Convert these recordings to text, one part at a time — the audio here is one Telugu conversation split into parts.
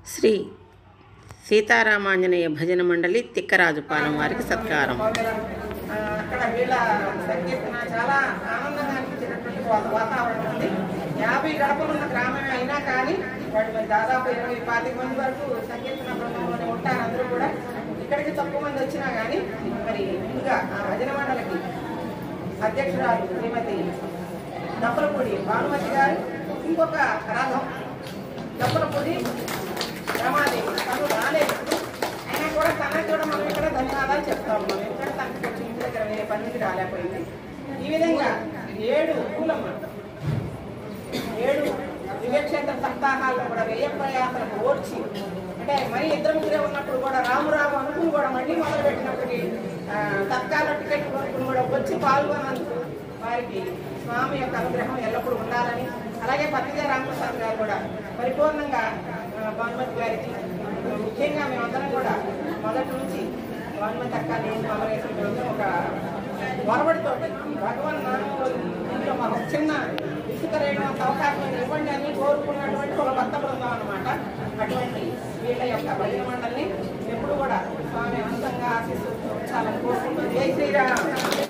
శ్రీ సీతారామాంజనేయ భజన మండలి తిక్కరాజుపాలెం వారికి సత్కారం ఆ, అక్కడ వీళ్ళ సంకీర్తన చాలా ఆనందంగా అనిపించినటువంటి వాత- వాతావరణం ఉంది యాభై గడపలు ఉన్న గ్రామమే అయినా కానీ వాటి మరి దాదాపు ఇరవై పాతిక మంది వరకు సంకీర్తన బృందంలోనే ఉంటారు అందరూ కూడా ఇక్కడికి తక్కువ మంది వచ్చినా కానీ మరి ముందుగా ఆ భజన మండలికి అధ్యక్షురాలు శ్రీమతి దప్పలపూడి భానుమతి గారు ఇంకొక రథం దప్పలపూడి రమాదేవి తను రాలేదు అయినా కూడా తనకు కూడా మనం ఇక్కడ ధన్యవాదాలు చెప్తాం మనం ఎందుకంటే తనకి కొంచెం ఇంటి దగ్గర వేరే పనికి రాలేకపోయింది ఈ విధంగా ఏడు పూలమ్మ ఏడు దివ్యక్షేత్ర సప్తాహాల్లో కూడా వ్యయ ప్రయాసాలకు ఓర్చి అంటే మరి ఇద్దరు ముగ్గురే ఉన్నప్పుడు కూడా రాము రాము అనుకుని కూడా మళ్ళీ మొదలు పెట్టినప్పటికీ ఆ, తత్కాల టికెట్ కొనుక్కుని కూడా వచ్చి పాల్గొనందుకు వారికి స్వామి యొక్క అనుగ్రహం ఎల్లప్పుడూ ఉండాలని అలాగే పత్రికా రామప్రసాద్ గారు కూడా పరిపూర్ణంగా ఆ, భానుమతి గారికి ముఖ్యంగా మేమందరం కూడా మొదటి నుంచి భానుమతి అక్క నేను అమరేశ్వరి మేమందరం ఒక వరవడితో భగవాన్ నామంలో మాకు ఒక చిన్న ఇసుక రేయడం అంత అవకాశం ఇవ్వండి అని కోరుకున్నటువంటి ఒక భక్త బృందం అనమాట అటువంటి వీళ్ళ యొక్క భజన మండలిని ఎప్పుడు కూడా స్వామి అంతంగా ఆశిస్తూ ఉంచాలని కోరుకుంటూ జై శ్రీరామ్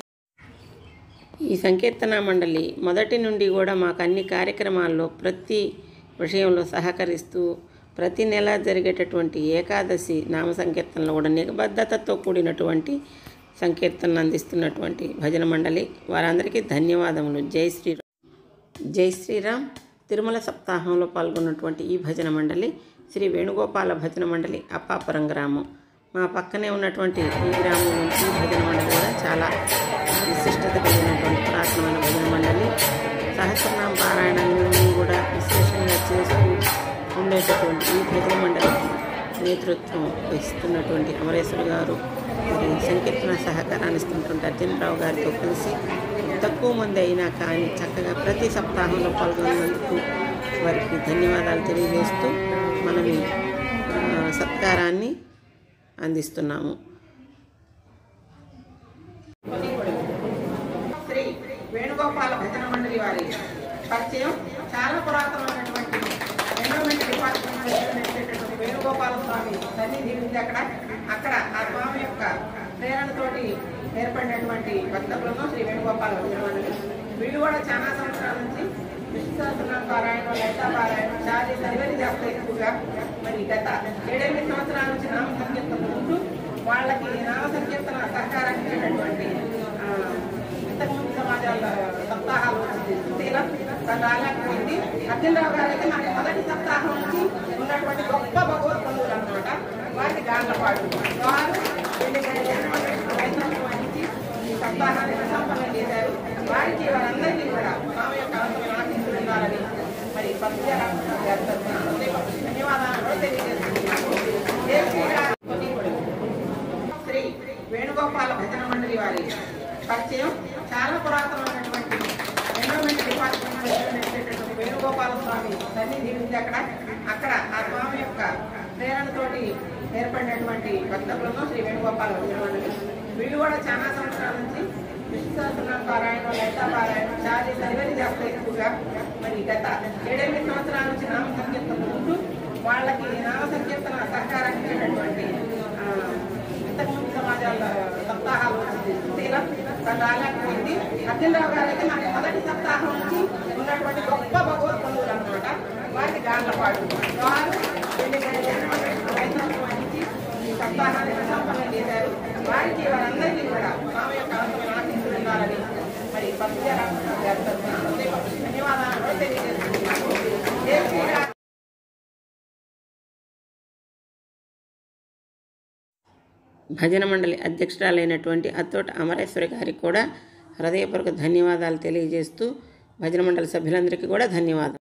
ఈ సంకీర్తన మండలి మొదటి నుండి కూడా మాకు అన్ని కార్యక్రమాల్లో ప్రతి విషయంలో సహకరిస్తూ ప్రతి నెల జరిగేటటువంటి ఏకాదశి నామ సంకీర్తనలో కూడా నిబద్ధతతో కూడినటువంటి సంకీర్తనలు అందిస్తున్నటువంటి భజన మండలి వారందరికీ ధన్యవాదములు జై శ్రీరామ్ జై శ్రీరామ్ తిరుమల సప్తాహంలో పాల్గొన్నటువంటి ఈ భజన మండలి శ్రీ వేణుగోపాల భజన మండలి అప్పాపురం గ్రామం మా పక్కనే ఉన్నటువంటి ఈ గ్రామం నుంచి ఈ భజన మండలి కూడా చాలా విశిష్టత కలిగినటువంటి పురాతనమైన భజన మండలి సహస్రనామ పారాయణాన్ని కూడా విశేషంగా చేస్తూ ఉండేటటువంటి ఈ భజన మండలికి నేతృత్వం వహిస్తున్నటువంటి అమరేశ్వర్ గారు మరి సంకీర్తన సహకారాన్ని ఇస్తున్నటువంటి అర్జునరావు గారితో కలిసి తక్కువ మంది అయినా కానీ చక్కగా ప్రతి సప్తాహంలో పాల్గొన్నందుకు వారికి ధన్యవాదాలు తెలియజేస్తూ మనం ఈ ఆ, సత్కారాన్ని అందిస్తున్నాము శ్రీ వేణుగోపాల భజన మండలి వారి పరిచయం చాలా పురాతనమైనటువంటి ఎండోమెంట్ డిపార్ట్మెంట్ నడిచేటటువంటి వేణుగోపాల స్వామి సన్నిధి ఉంది అక్కడ అక్కడ ఆ స్వామి యొక్క ప్రేరణతోటి ఏర్పడినటువంటి భక్త బృందం శ్రీ వేణుగోపాల భజన మండలి వీళ్ళు కూడా చాలా సంవత్సరాల నుంచి విష్ణు సహస్రనామ పారాయణం లలితా పారాయణం చాలా సర్వేలు చేస్తాయి ఎక్కువగా మరి గత ఏడెనిమిది సంవత్సరాల నుంచి నామ సంకీర్తన ఉంటూ వాళ్ళకి నామ సంకీర్తన సహకారానికి ఇచ్చినటువంటి ఆ, ఇంతకుముందు సమాజాల సప్తాహాలు స్థితిలో తను రాలేకపోయింది అర్జునరావు గారు అయితే నాకు మొదటి సప్తాహం నుంచి ఉన్నటువంటి గొప్ప భగవత్ బంధువులు అనమాట వారికి గాండ్లపాడు వారు పెళ్లి ప్రయత్నం వహించి ఈ సప్తాహాన్ని సుసంపన్నం చేశారు వారికి వారందరికీ కూడా స్వామి యొక్క అవసరం ఆశిస్తూ ఉండాలని మరి పత్రికా రామకృష్ణ గారి తరఫున హృదయపూర్వక ధన్యవాదాలు కూడా తెలియజేస్తున్నాను జై శ్రీరామ్. శ్రీ వేణుగోపాల భజన మండలి వారి పరిచయం చాలా పురాతనమైనటువంటి ఎండోమెంట్ డిపార్ట్మెంట్ నడిచేటటువంటి వేణుగోపాల స్వామి సన్నిధి ఉంది అక్కడ అక్కడ ఆ స్వామి యొక్క ప్రేరణతోటి ఏర్పడినటువంటి భక్త బృందం శ్రీ వేణుగోపాల భజన మండలి వీళ్ళు కూడా చాలా సంవత్సరాల నుంచి విష్ణు సహస్రనామ పారాయణం లలితా పారాయణం చాలా సర్వేలు చేస్తాయి ఎక్కువగా మరి గత ఏడెనిమిది సంవత్సరాల నుంచి నామ సంకీర్తన ఉంటూ వాళ్ళకి నామ సంకీర్తన సహకారానికి ఇచ్చినటువంటి ఆ, ఇంతకుముందు సమాజాల సప్తాహాలు స్థితిలో తను రాలేకపోయింది అర్జునరావు గారు అయితే నాకు మొదటి సప్తాహం నుంచి ఉన్నటువంటి గొప్ప భగవత్ బంధువులు అనమాట వారికి గాండ్లపాడు వారు పెళ్లి ప్రయత్నం వహించి ఈ సప్తాహాన్ని సుసంపన్నం చేశారు వారికి వారందరికీ కూడా స్వామి యొక్క అవసరం ఆశిస్తూ ఉండాలని మరి పత్రికా రామకృష్ణ గారి తరఫున హృదయపూర్వక ధన్యవాదాలు కూడా తెలియజేస్తున్నాను జై శ్రీరామ్. భజన మండలి అధ్యక్షురాలైనటువంటి అత్తోట అమరేశ్వరి గారికి కూడా హృదయపూర్వక ధన్యవాదాలు తెలియజేస్తూ భజన మండలి సభ్యులందరికీ కూడా ధన్యవాదాలు